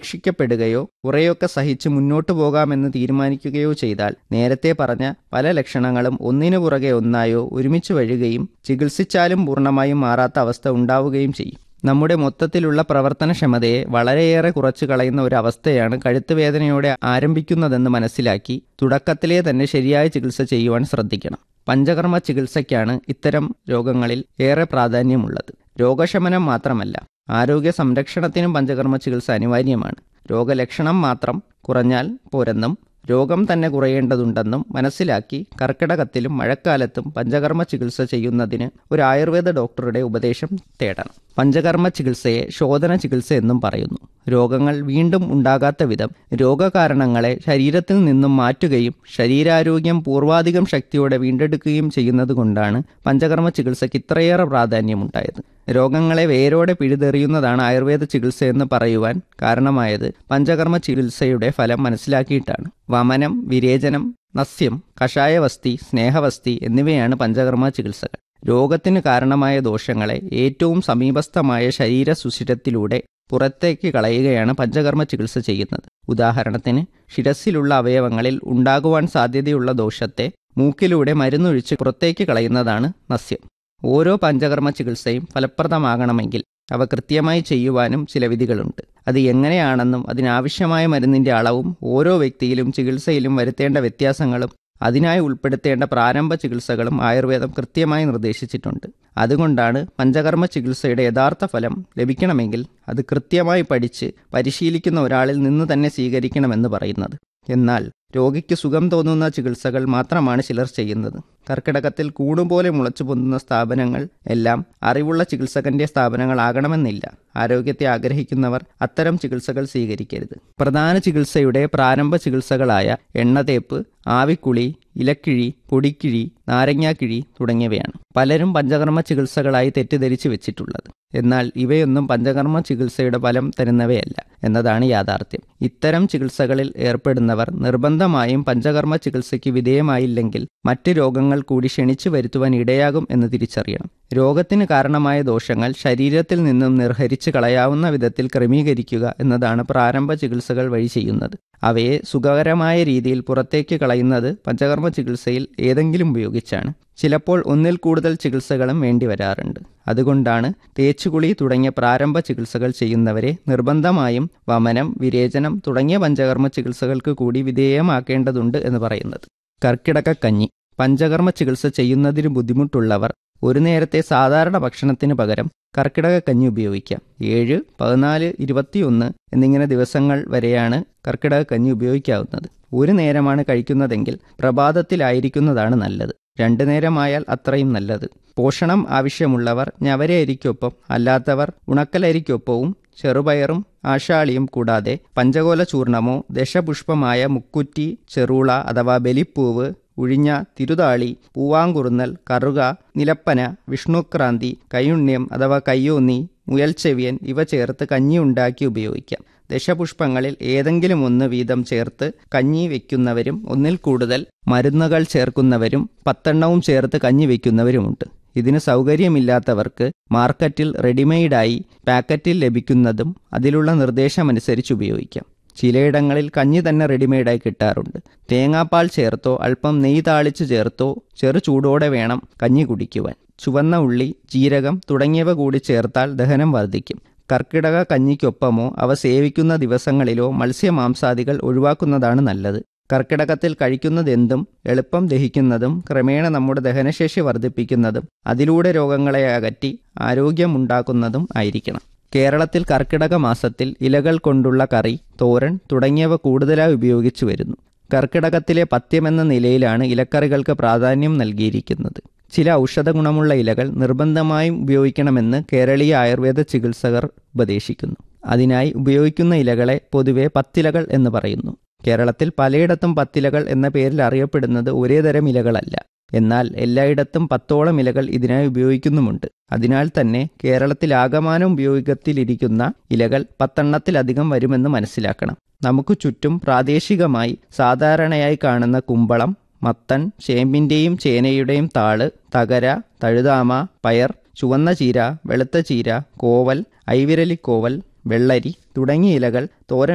ഉപേക്ഷിക്കപ്പെടുകയോ കുറേയൊക്കെ സഹിച്ച് മുന്നോട്ടു പോകാമെന്ന് തീരുമാനിക്കുകയോ ചെയ്താൽ നേരത്തെ പറഞ്ഞ പല ലക്ഷണങ്ങളും ഒന്നിനു പുറകെ ഒന്നായോ ഒരുമിച്ച് വരികയും ചികിത്സിച്ചാലും പൂർണ്ണമായും മാറാത്ത അവസ്ഥ ഉണ്ടാവുകയും ചെയ്യും നമ്മുടെ മൊത്തത്തിലുള്ള പ്രവർത്തനക്ഷമതയെ വളരെയേറെ കുറച്ചു കളയുന്ന ഒരു അവസ്ഥയാണ് കഴുത്ത് വേദനയോടെ ആരംഭിക്കുന്നതെന്ന് മനസ്സിലാക്കി തുടക്കത്തിലേ തന്നെ ശരിയായ ചികിത്സ ചെയ്യുവാൻ ശ്രദ്ധിക്കണം പഞ്ചകർമ്മ ചികിത്സയ്ക്കാണ് ഇത്തരം രോഗങ്ങളിൽ ഏറെ പ്രാധാന്യമുള്ളത് രോഗശമനം മാത്രമല്ല ആരോഗ്യ സംരക്ഷണത്തിനും പഞ്ചകർമ്മ ചികിത്സ അനിവാര്യമാണ് രോഗലക്ഷണം മാത്രം കുറഞ്ഞാൽ പോരെന്നും രോഗം തന്നെ കുറയേണ്ടതുണ്ടെന്നും മനസ്സിലാക്കി കർക്കിടകത്തിലും മഴക്കാലത്തും പഞ്ചകർമ്മ ചികിത്സ ചെയ്യുന്നതിന് ഒരു ആയുർവേദ ഡോക്ടറുടെ ഉപദേശം തേടണം പഞ്ചകർമ്മ ചികിത്സയെ ശോധന ചികിത്സ എന്നും പറയുന്നു രോഗങ്ങൾ വീണ്ടും ഉണ്ടാകാത്ത വിധം രോഗകാരണങ്ങളെ ശരീരത്തിൽ നിന്നും മാറ്റുകയും ശരീരാരോഗ്യം പൂർവാധികം ശക്തിയോടെ വീണ്ടെടുക്കുകയും ചെയ്യുന്നതുകൊണ്ടാണ് പഞ്ചകർമ്മ ചികിത്സയ്ക്ക് ഇത്രയേറെ പ്രാധാന്യമുണ്ടായത് രോഗങ്ങളെ വേരോടെ പിഴുതെറിയുന്നതാണ് ആയുർവേദ ചികിത്സ എന്ന് പറയുവാൻ കാരണമായത് പഞ്ചകർമ്മ ചികിത്സയുടെ ഫലം മനസ്സിലാക്കിയിട്ടാണ് വമനം വിരേചനം നസ്യം കഷായവസ്തി സ്നേഹവസ്തി എന്നിവയാണ് പഞ്ചകർമ്മ ചികിത്സകൾ രോഗത്തിന് കാരണമായ ദോഷങ്ങളെ ഏറ്റവും സമീപസ്ഥമായ ശരീര സുഷിരത്തിലൂടെ പുറത്തേക്ക് കളയുകയാണ് പഞ്ചകർമ്മ ചികിത്സ ചെയ്യുന്നത് ഉദാഹരണത്തിന് ശിരസിലുള്ള അവയവങ്ങളിൽ ഉണ്ടാകുവാൻ സാധ്യതയുള്ള ദോഷത്തെ മൂക്കിലൂടെ മരുന്നൊഴിച്ച് പുറത്തേക്ക് കളയുന്നതാണ് നസ്യം ഓരോ പഞ്ചകർമ്മ ചികിത്സയും ഫലപ്രദമാകണമെങ്കിൽ അവ കൃത്യമായി ചെയ്യുവാനും ചില വിധികളുണ്ട് അത് എങ്ങനെയാണെന്നും അതിനാവശ്യമായ മരുന്നിന്റെ അളവും ഓരോ വ്യക്തിയിലും ചികിത്സയിലും വരുത്തേണ്ട വ്യത്യാസങ്ങളും അതിനായി ഉൾപ്പെടുത്തേണ്ട പ്രാരംഭ ചികിത്സകളും ആയുർവേദം കൃത്യമായി നിർദ്ദേശിച്ചിട്ടുണ്ട് അതുകൊണ്ടാണ് പഞ്ചകർമ്മ ചികിത്സയുടെ യഥാർത്ഥ ഫലം ലഭിക്കണമെങ്കിൽ അത് കൃത്യമായി പഠിച്ച് പരിശീലിക്കുന്ന ഒരാളിൽ നിന്ന് തന്നെ സ്വീകരിക്കണമെന്ന് പറയുന്നത് എന്നാൽ രോഗിക്ക് സുഖം തോന്നുന്ന ചികിത്സകൾ മാത്രമാണ് ചിലർ ചെയ്യുന്നത് കർക്കിടകത്തിൽ കൂടുപോലെ മുളച്ചു പൊന്തുന്ന സ്ഥാപനങ്ങൾ എല്ലാം അറിവുള്ള ചികിത്സകന്റെ സ്ഥാപനങ്ങളാകണമെന്നില്ല ആരോഗ്യത്തെ ആഗ്രഹിക്കുന്നവർ അത്തരം ചികിത്സകൾ സ്വീകരിക്കരുത് പ്രധാന ചികിത്സയുടെ പ്രാരംഭ ചികിത്സകളായ എണ്ണതേപ്പ് ആവിക്കുളി ഇലക്കിഴി പൊടിക്കിഴി നാരങ്ങാക്കിഴി തുടങ്ങിയവയാണ് പലരും പഞ്ചകർമ്മ ചികിത്സകളായി തെറ്റിദ്ധരിച്ചു വെച്ചിട്ടുള്ളത് എന്നാൽ ഇവയൊന്നും പഞ്ചകർമ്മ ചികിത്സയുടെ ഫലം തരുന്നവയല്ല എന്നതാണ് യാഥാർത്ഥ്യം ഇത്തരം ചികിത്സകളിൽ ഏർപ്പെടുന്നവർ നിർബന്ധമായും പഞ്ചകർമ്മ ചികിത്സയ്ക്ക് വിധേയമായില്ലെങ്കിൽ മറ്റ് രോഗങ്ങൾ കൂടി ക്ഷണിച്ചു വരുത്തുവാൻ ഇടയാകും എന്ന് തിരിച്ചറിയണം രോഗത്തിന് കാരണമായ ദോഷങ്ങൾ ശരീരത്തിൽ നിന്നും നിർഹരിച്ച് കളയാവുന്ന വിധത്തിൽ ക്രമീകരിക്കുക എന്നതാണ് പ്രാരംഭ ചികിത്സകൾ വഴി ചെയ്യുന്നത് അവയെ സുഖകരമായ രീതിയിൽ പുറത്തേക്ക് കളയുന്നത് പഞ്ചകർമ്മ ചികിത്സയിൽ ഏതെങ്കിലും ഉപയോഗിച്ചാണ് ചിലപ്പോൾ ഒന്നിൽ കൂടുതൽ ചികിത്സകളും വേണ്ടി വരാറുണ്ട് അതുകൊണ്ടാണ് തേച്ചുകുളി തുടങ്ങിയ പ്രാരംഭ ചികിത്സകൾ ചെയ്യുന്നവരെ നിർബന്ധമായും വമനം വിരേചനം തുടങ്ങിയ പഞ്ചകർമ്മ ചികിത്സകൾക്ക് കൂടി വിധേയമാക്കേണ്ടതുണ്ട് എന്ന് പറയുന്നത് കർക്കിടക കഞ്ഞി പഞ്ചകർമ്മ ചികിത്സ ചെയ്യുന്നതിന് ബുദ്ധിമുട്ടുള്ളവർ ഒരു നേരത്തെ സാധാരണ ഭക്ഷണത്തിന് പകരം കർക്കിടക കഞ്ഞി ഉപയോഗിക്കാം ഏഴ് പതിനാല് ഇരുപത്തിയൊന്ന് എന്നിങ്ങനെ ദിവസങ്ങൾ വരെയാണ് കർക്കിടക കഞ്ഞി ഉപയോഗിക്കാവുന്നത് ഒരു നേരമാണ് കഴിക്കുന്നതെങ്കിൽ പ്രഭാതത്തിലായിരിക്കുന്നതാണ് നല്ലത് രണ്ടു നേരമായാൽ അത്രയും നല്ലത് പോഷണം ആവശ്യമുള്ളവർ ഞവരയരിക്കൊപ്പം അല്ലാത്തവർ ഉണക്കലരിക്കൊപ്പവും ചെറുപയറും ആഷാളിയും കൂടാതെ പഞ്ചകോല ചൂർണമോ ദശപുഷ്പമായ മുക്കുറ്റി ചെറുള അഥവാ ബലിപ്പൂവ് ഉഴിഞ്ഞ തിരുതാളി പൂവാങ്കുറുന്നൽ കറുക നിലപ്പന വിഷ്ണുക്രാന്തി കയ്യുണ്യം അഥവാ കയ്യോന്നി മുയൽച്ചെവിയൻ ഇവ ചേർത്ത് കഞ്ഞി ഉണ്ടാക്കി ഉപയോഗിക്കാം ദശപുഷ്പങ്ങളിൽ ഏതെങ്കിലും ഒന്ന് വീതം ചേർത്ത് കഞ്ഞി വെക്കുന്നവരും ഒന്നിൽ കൂടുതൽ മരുന്നുകൾ ചേർക്കുന്നവരും പത്തെണ്ണവും ചേർത്ത് കഞ്ഞി വെക്കുന്നവരുമുണ്ട് ഇതിന് സൗകര്യമില്ലാത്തവർക്ക് മാർക്കറ്റിൽ റെഡിമെയ്ഡായി പാക്കറ്റിൽ ലഭിക്കുന്നതും അതിലുള്ള നിർദ്ദേശമനുസരിച്ച് ഉപയോഗിക്കാം ചിലയിടങ്ങളിൽ കഞ്ഞി തന്നെ റെഡിമെയ്ഡായി കിട്ടാറുണ്ട് തേങ്ങാപ്പാൽ ചേർത്തോ അല്പം നെയ്യ് താളിച്ച് ചേർത്തോ ചെറു ചൂടോടെ വേണം കഞ്ഞി കുടിക്കുവാൻ ചുവന്ന ഉള്ളി ജീരകം തുടങ്ങിയവ കൂടി ചേർത്താൽ ദഹനം വർദ്ധിക്കും കർക്കിടക കഞ്ഞിക്കൊപ്പമോ അവ സേവിക്കുന്ന ദിവസങ്ങളിലോ മത്സ്യമാംസാദികൾ ഒഴിവാക്കുന്നതാണ് നല്ലത് കർക്കിടകത്തിൽ കഴിക്കുന്നതെന്തും എളുപ്പം ദഹിക്കുന്നതും ക്രമേണ നമ്മുടെ ദഹനശേഷി വർദ്ധിപ്പിക്കുന്നതും അതിലൂടെ രോഗങ്ങളെ അകറ്റി ആരോഗ്യമുണ്ടാക്കുന്നതും ആയിരിക്കണം കേരളത്തിൽ കർക്കിടക മാസത്തിൽ ഇലകൾ കൊണ്ടുള്ള കറി തോരൻ തുടങ്ങിയവ കൂടുതലായി ഉപയോഗിച്ചു വരുന്നു കർക്കിടകത്തിലെ പഥ്യമെന്ന നിലയിലാണ് ഇലക്കറികൾക്ക് പ്രാധാന്യം നൽകിയിരിക്കുന്നത് ചില ഔഷധ ഗുണമുള്ള ഇലകൾ നിർബന്ധമായും ഉപയോഗിക്കണമെന്ന് കേരളീയ ആയുർവേദ ചികിത്സകർ ഉപദേശിക്കുന്നു അതിനായി ഉപയോഗിക്കുന്ന ഇലകളെ പൊതുവെ പത്തിലകൾ എന്ന് പറയുന്നു കേരളത്തിൽ പലയിടത്തും പത്തിലകൾ എന്ന പേരിൽ അറിയപ്പെടുന്നത് ഒരേ തരം ഇലകളല്ല എന്നാൽ എല്ലായിടത്തും പത്തോളം ഇലകൾ ഇതിനായി ഉപയോഗിക്കുന്നുമുണ്ട് അതിനാൽ തന്നെ കേരളത്തിൽ ആകമാനം ഉപയോഗത്തിലിരിക്കുന്ന ഇലകൾ പത്തെണ്ണത്തിലധികം വരുമെന്ന് മനസ്സിലാക്കണം നമുക്ക് ചുറ്റും പ്രാദേശികമായി സാധാരണയായി കാണുന്ന കുമ്പളം മത്തൻ ചേമ്പിൻ്റെയും ചേനയുടെയും താള് തകര തഴുതാമ പയർ ചുവന്ന ചീര വെളുത്ത ചീര കോവൽ ഐവിരലിക്കോവൽ വെള്ളരി തുടങ്ങിയ ഇലകൾ തോരൻ